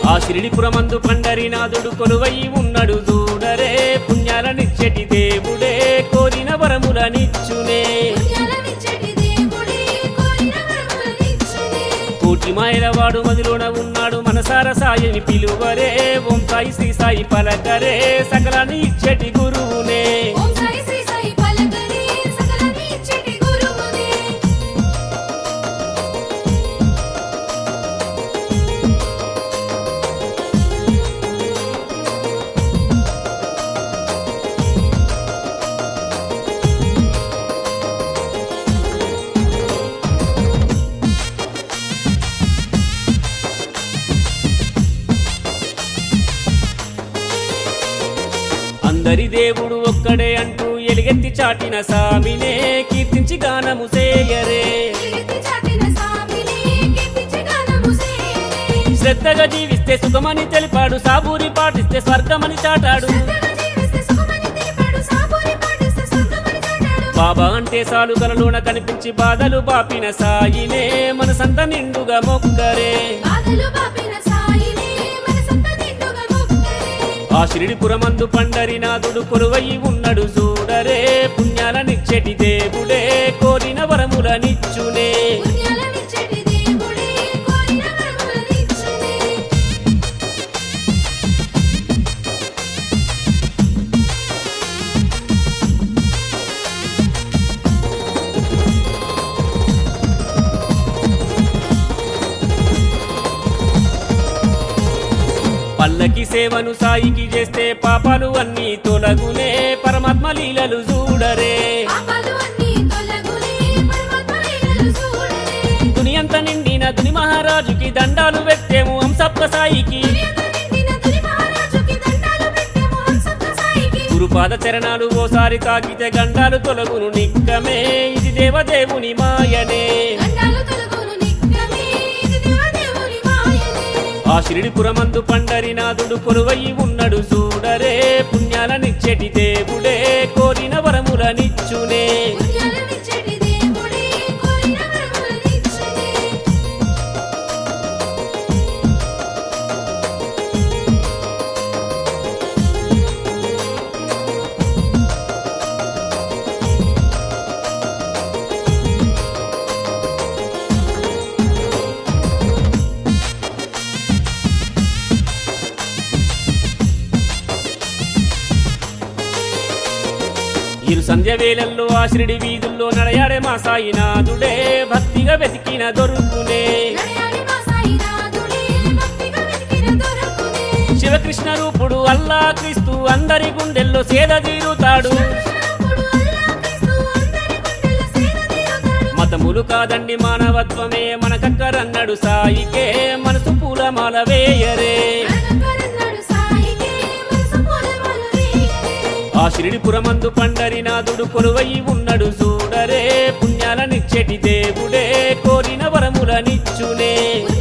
ఆ షిరిడిపురమందు పండరినాథుడు కొలువై ఉన్నాడు చూడరే పుణ్యాలనిచ్చటి దేవుడే కోరిన వరములనిచ్చునే పుణ్యాలనిచ్చటి దేవుడే కోరిన వరములనిచ్చునే. కోటి మాయల వాడు మదిలోన ఉన్నాడు మనసార సాయిని పిలువరే ఓం సాయి శ్రీ సాయి పలకరే సకలాన్ని ఇచ్చటి గురువునే ఓం సాయి శ్రీ సాయి పలకరే సకలాన్ని ఇచ్చటి గురువునే. అందరి దేవుడు ఒక్కడే అంటూ ఎలుగెత్తి చాటిన సామినే కీర్తించి గానము చేయరే ఎలుగెత్తి చాటిన స్వామిని కీర్తించి గానము సేయరే. శ్రద్ధగా జీవిస్తే సుఖమని తెలిపాడు సాబూరి పాటిస్తే స్వర్గమని చాటాడు శ్రద్ధగా జీవిస్తే సుఖమని తెలిపాడు, సాబూరి పాటిస్తే స్వర్గమని చాటాడు. బాబా అంటే సాలు కలలోన కనిపించి బాధలు బాపిన సాయినే మనసంత నిండుగా మొక్కరే బాధలు బాపిన సాయినే మనసంతా నిండుగా మొక్కరే. ఆ షిరిడిపురమందు పండరినాథుడు కొలువై ఉన్నాడు చూడరే పుణ్యాలనిచ్చటి దేవుడే కోరిన వరములనిచ్చునే పుణ్యాలనిచ్చటి దేవుడే కోరిన వరములనిచ్చునే. పల్లకి సేవను సాయికి చేస్తే పాపాలు అన్నీ తొలగునే పరమాత్మ లీలలు చూడరే పాపాలు అన్నీ తొలగునే, పరమాత్మ లీలలు చూడరే. దునియంత నిండిన దుని మహారాజుకి దండాలు పెట్టేము హంసప్ప సాయికి దునియంత నిండిన తుది మహారాజుకి దండాలు పెట్టెము హంసప్ప సాయికి. గురుపాద చరణాలు ఓసారి తాకితే గండాలు తొలగును నిక్కమే ఇది దేవదేవుని మాయనే దండాలు తొలగును నిత్యమే, ఇది దేవదేవుని మాయనే. ఆ షిరిడిపురమందు పండరినాథుడు కొలువై ఉన్నాడు చూడరే పుణ్యాలనిచ్చటి దేవుడే కోరిన వరములనిచ్చునే పుణ్యాలనిచ్చటి దేవుడే కోరిన వరములనిచ్చునే. ఇరు సంధ్య వేళల్లో ఆ షిరిడి వీధుల్లో నడయాడే మా సాయినాథుడే భక్తిగా వెతికిన దొరుకునే నడయాడి మా సాయినాథుడే, భక్తిగా వెతికిన దొరకునే. శివకృష్ణ రూపుడు అల్లా క్రీస్తు అందరి గుండెల్లో సేద తీరుతాడు శివకృష్ణుడు అల్లా క్రీస్తు అందరి గుండెల్లో సేద తీరుతాడు. మతములు కాదండి మానవత్వమే మనకక్కరన్నాడు సాయికే మనసు పూలమాల వేయరే అనంతరన్నాడు సాయికే మనసు పూలమాల వేయరే. ఆ షిరిడిపురమందు పండరినాథుడు కొలువై ఉన్నాడు చూడరే పుణ్యాలనిచ్చటి దేవుడే కోరిన వరములనిచ్చునే పుణ్యాలనిచ్చటి